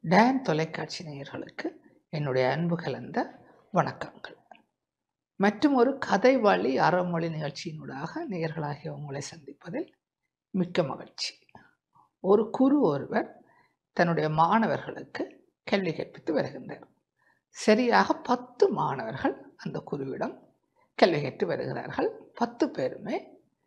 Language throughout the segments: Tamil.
டேன் தொலைக்காட்சி நேயர்களுக்கு என்னுடைய அன்பு கலந்த வணக்கங்கள் மற்றும் ஒரு கதை வழி அறமொழி நிகழ்ச்சியினூடாக நேயர்களாகிய உங்களை சந்திப்பதில் மிக்க மகிழ்ச்சி ஒரு குரு ஒருவர் தன்னுடைய மாணவர்களுக்கு கல்வி கற்பித்து வருகின்றார் சரியாக பத்து மாணவர்கள் அந்த குருவிடம் கல்வி கற்று வருகிறார்கள் பத்து பேருமே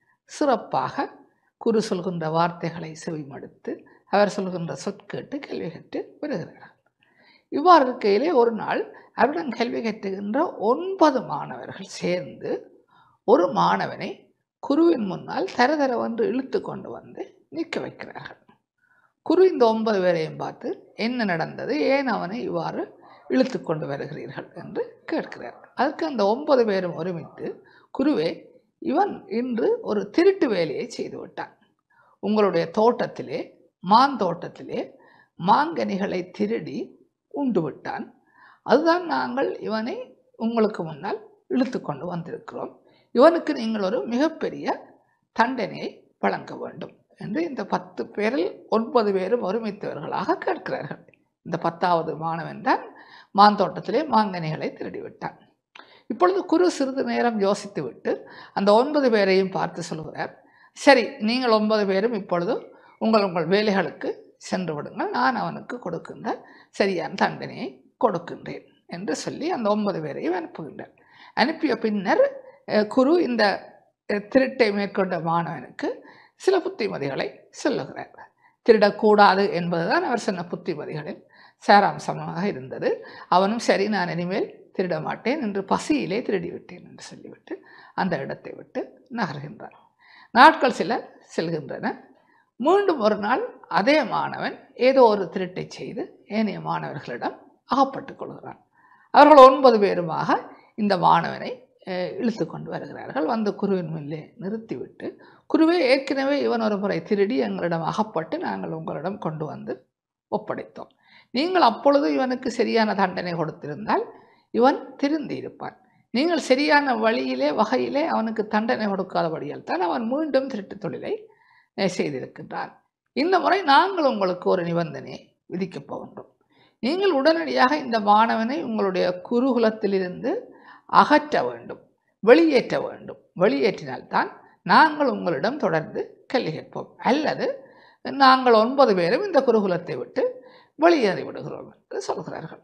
சிறப்பாக குரு சொல்கின்ற வார்த்தைகளை செவிமடுத்து அவர் சொல்கின்ற சொற்கேட்டு கல்வி கற்று வருகிறார்கள் இவ்வாறு இருக்கையிலே ஒரு நாள் அவரிடம் கல்வி கற்றுகின்ற ஒன்பது மாணவர்கள் சேர்ந்து ஒரு மாணவனை குருவின் முன்னால் தரதரவென்று இழுத்து கொண்டு வந்து நிற்க வைக்கிறார்கள் குரு இந்த ஒன்பது பேரையும் பார்த்து என்ன நடந்தது ஏன் அவனை இவ்வாறு இழுத்து கொண்டு வருகிறீர்கள் என்று கேட்கிறார் அதுக்கு அந்த ஒன்பது பேரும் ஒருமித்து குருவே இவன் இன்று ஒரு திருட்டு வேலையை செய்து விட்டான் உங்களுடைய தோட்டத்திலே மாந்தோட்டத்திலே மாங்கனிகளை திருடி உண்டு விட்டான் அதுதான் நாங்கள் இவனை உங்களுக்கு முன்னால் இழுத்து கொண்டு வந்திருக்கிறோம் இவனுக்கு நீங்கள் ஒரு மிகப்பெரிய தண்டனையை வழங்க வேண்டும் என்று இந்த பத்து பேரில் ஒன்பது பேரும் ஒருமித்தவர்களாக கேட்கிறார்கள் இந்த பத்தாவது மாணவன் தான் மாந்தோட்டத்திலே மாங்கனிகளை திருடிவிட்டான் இப்பொழுது குரு சிறிது நேரம் யோசித்து விட்டு அந்த ஒன்பது பேரையும் பார்த்து சொல்கிறார் சரி நீங்கள் ஒன்பது பேரும் இப்பொழுது உங்கள் உங்கள் வேலைகளுக்கு சென்று விடுங்கள் நான் அவனுக்கு கொடுக்கின்ற சரியான தண்டனையை கொடுக்கின்றேன் என்று சொல்லி அந்த ஒன்பது பேரையும் அனுப்புகின்றார் அனுப்பிய பின்னர் அஹ், குரு இந்த அஹ், திருட்டை மேற்கொண்ட மாணவனுக்கு சில புத்திமதிகளை சொல்லுகிறார் திருடக்கூடாது என்பதுதான் அவர் சொன்ன புத்திமதிகளில் சாராம்சமாக இருந்தது அவனும் சரி நான் இனிமேல் திருட மாட்டேன் என்று பசியிலே திருடிவிட்டேன் என்று சொல்லிவிட்டு அந்த இடத்தை விட்டு நகர்கின்றார் நாட்கள் சில செல்கின்றன மீண்டும் ஒரு நாள் அதே மாணவன் ஏதோ ஒரு திருட்டை செய்து ஏனைய மாணவர்களிடம் அகப்பட்டுக் கொள்கிறான் அவர்கள் ஒன்பது பேருமாக இந்த மாணவனை அஹ், இழுத்து கொண்டு வருகிறார்கள் வந்து குருவின் மேலே நிறுத்திவிட்டு குருவே ஏற்கனவே இவன் ஒரு முறை திருடி எங்களிடம் அகப்பட்டு நாங்கள் உங்களிடம் கொண்டு வந்து ஒப்படைத்தோம் நீங்கள் அப்பொழுது இவனுக்கு சரியான தண்டனை கொடுத்திருந்தால் இவன் திருந்தி இருப்பான் நீங்கள் சரியான வழியிலே வகையிலே அவனுக்கு தண்டனை கொடுக்காதபடியால் தான் அவன் மீண்டும் திருட்டு தொழிலை அஹ், செய்திருக்கின்றான் இந்த முறை நாங்கள் உங்களுக்கு ஒரு நிபந்தனையை விதிக்கப் போகின்றோம் நீங்கள் உடனடியாக இந்த மாணவனை உங்களுடைய குருகுலத்திலிருந்து அகற்ற வேண்டும் வெளியேற்ற வேண்டும் வெளியேற்றினால்தான் நாங்கள் உங்களிடம் தொடர்ந்து கல்வி கற்போம் அல்லது நாங்கள் ஒன்பது பேரும் இந்த குருகுலத்தை விட்டு வெளியேறி விடுகிறோம் என்று சொல்கிறார்கள்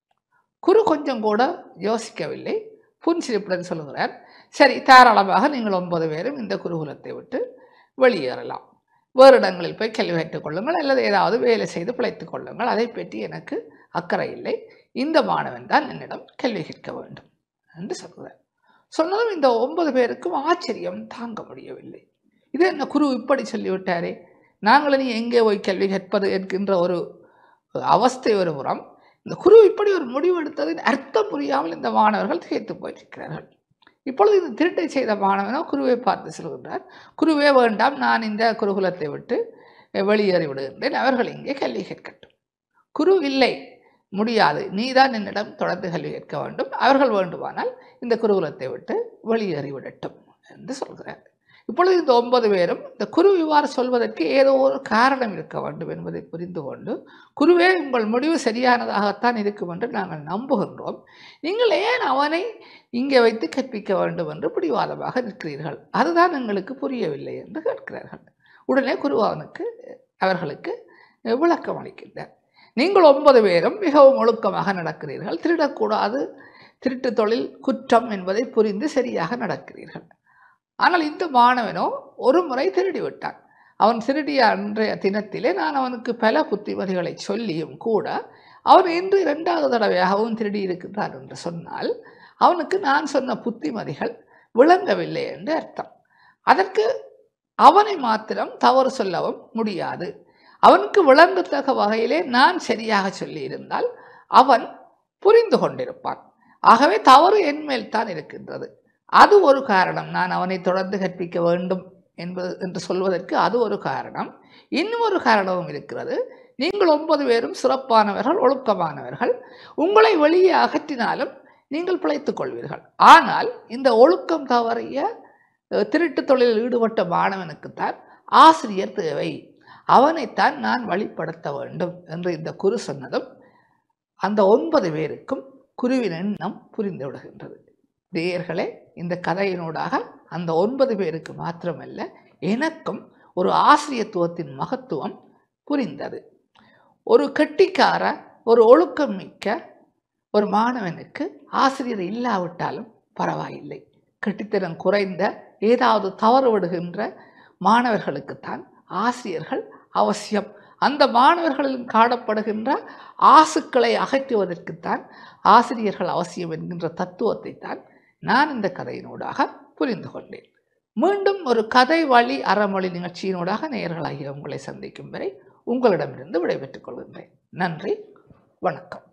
குரு கொஞ்சம் கூட யோசிக்கவில்லை புன்சிரிப்புடன் சொல்கிறார் சரி தாராளமாக நீங்கள் ஒன்பது பேரும் இந்த குருகுலத்தை விட்டு வெளியேறலாம் வேறு இடங்களில் போய் கல்வி கற்றுக் கொள்ளுங்கள் அல்லது ஏதாவது வேலை செய்து பிழைத்துக் கொள்ளுங்கள் அதை பற்றி எனக்கு அக்கறை இல்லை இந்த மாணவன் தான் என்னிடம் கல்வி கற்க வேண்டும் என்று சொல்கிறார் சொன்னதும் இந்த ஒன்பது பேருக்கும் ஆச்சரியம் தாங்க முடியவில்லை இது என்ன குரு இப்படி சொல்லிவிட்டாரே நாங்கள் நீ எங்கே போய் கல்வி கற்பது என்கின்ற ஒரு அவஸ்தை ஒரு புறம் இந்த குரு இப்படி ஒரு முடிவு எடுத்ததின் அர்த்தம் புரியாமல் இந்த மாணவர்கள் திகைத்து போயிருக்கிறார்கள் இப்பொழுது இந்த திருட்டை செய்த மாணவனோ குருவை பார்த்து சொல்கின்றார் குருவே வேண்டாம் நான் இந்த குருகுலத்தை விட்டு வெளியேறி விடுகின்றேன் அவர்கள் இங்கே கல்வி கற்கட்டும் குரு இல்லை முடியாது நீதான் என்னிடம் தொடர்ந்து கல்வி கற்க வேண்டும் அவர்கள் வேண்டுமானால் இந்த குருகுலத்தை விட்டு வெளியேறி விடட்டும் என்று சொல்கிறார் இப்பொழுது இந்த ஒன்பது பேரும் இந்த குரு இவ்வாறு சொல்வதற்கு ஏதோ ஒரு காரணம் இருக்க வேண்டும் என்பதை புரிந்து கொண்டு குருவே உங்கள் முடிவு சரியானதாகத்தான் இருக்கும் என்று நாங்கள் நம்புகின்றோம் நீங்கள் ஏன் அவனை இங்கே வைத்து கற்பிக்க வேண்டும் என்று பிடிவாதமாக நிற்கிறீர்கள் அதுதான் எங்களுக்கு புரியவில்லை என்று கேட்கிறார்கள் உடனே குரு அவனுக்கு அவர்களுக்கு விளக்கம் அளிக்கின்றார் நீங்கள் ஒன்பது பேரும் மிகவும் ஒழுக்கமாக நடக்கிறீர்கள் திருடக்கூடாது திருட்டு தொழில் குற்றம் என்பதை புரிந்து சரியாக நடக்கிறீர்கள் ஆனால் இந்த மாணவனோ ஒரு முறை திருடி விட்டான் அவன் திருடிய அன்றைய தினத்திலே நான் அவனுக்கு பல புத்திமதிகளை சொல்லியும் கூட அவன் இன்று இரண்டாவது தடவையாகவும் திருடி இருக்கின்றான் என்று சொன்னால் அவனுக்கு நான் சொன்ன புத்திமதிகள் விளங்கவில்லை என்று அர்த்தம் அதற்கு அவனை மாத்திரம் தவறு சொல்லவும் முடியாது அவனுக்கு விளங்கத்தக்க வகையிலே நான் சரியாக சொல்லியிருந்தால் அவன் புரிந்து கொண்டிருப்பான் ஆகவே தவறு என்மேல் தான் இருக்கின்றது அது ஒரு காரணம் நான் அவனை தொடர்ந்து கற்பிக்க வேண்டும் என்பது என்று சொல்வதற்கு அது ஒரு காரணம் இன்னும் ஒரு காரணமும் இருக்கிறது நீங்கள் ஒன்பது பேரும் சிறப்பானவர்கள் ஒழுக்கமானவர்கள் உங்களை வெளியே அகற்றினாலும் நீங்கள் பிழைத்துக் கொள்வீர்கள் ஆனால் இந்த ஒழுக்கம் தவறிய அஹ், திருட்டு தொழிலில் ஈடுபட்ட மாணவனுக்குத்தான் ஆசிரியர் தேவை அவனைத்தான் நான் வழிப்படுத்த வேண்டும் என்று இந்த குரு சொன்னதும் அந்த ஒன்பது பேருக்கும் குருவின் எண்ணம் புரிந்து விடுகின்றது நேயர்களே இந்த கதையினூடாக அந்த ஒன்பது பேருக்கு மாத்திரமல்ல எனக்கும் ஒரு ஆசிரியத்துவத்தின் மகத்துவம் புரிந்தது ஒரு கெட்டிக்கார ஒரு ஒழுக்கம் மிக்க ஒரு மாணவனுக்கு ஆசிரியர் இல்லாவிட்டாலும் பரவாயில்லை கெட்டித்தனம் குறைந்த ஏதாவது தவறு விடுகின்ற மாணவர்களுக்குத்தான் ஆசிரியர்கள் அவசியம் அந்த மாணவர்களில் காணப்படுகின்ற ஆசுக்களை அகற்றுவதற்குத்தான் ஆசிரியர்கள் அவசியம் என்கின்ற தத்துவத்தை தான் நான் இந்த கதையினூடாக புரிந்து கொண்டேன் மீண்டும் ஒரு கதை வழி அறமொழி நிகழ்ச்சியினூடாக நேயர்களாகிய உங்களை சந்திக்கும் வரை உங்களிடமிருந்து விடைபெற்றுக் கொள்கின்றேன் நன்றி வணக்கம்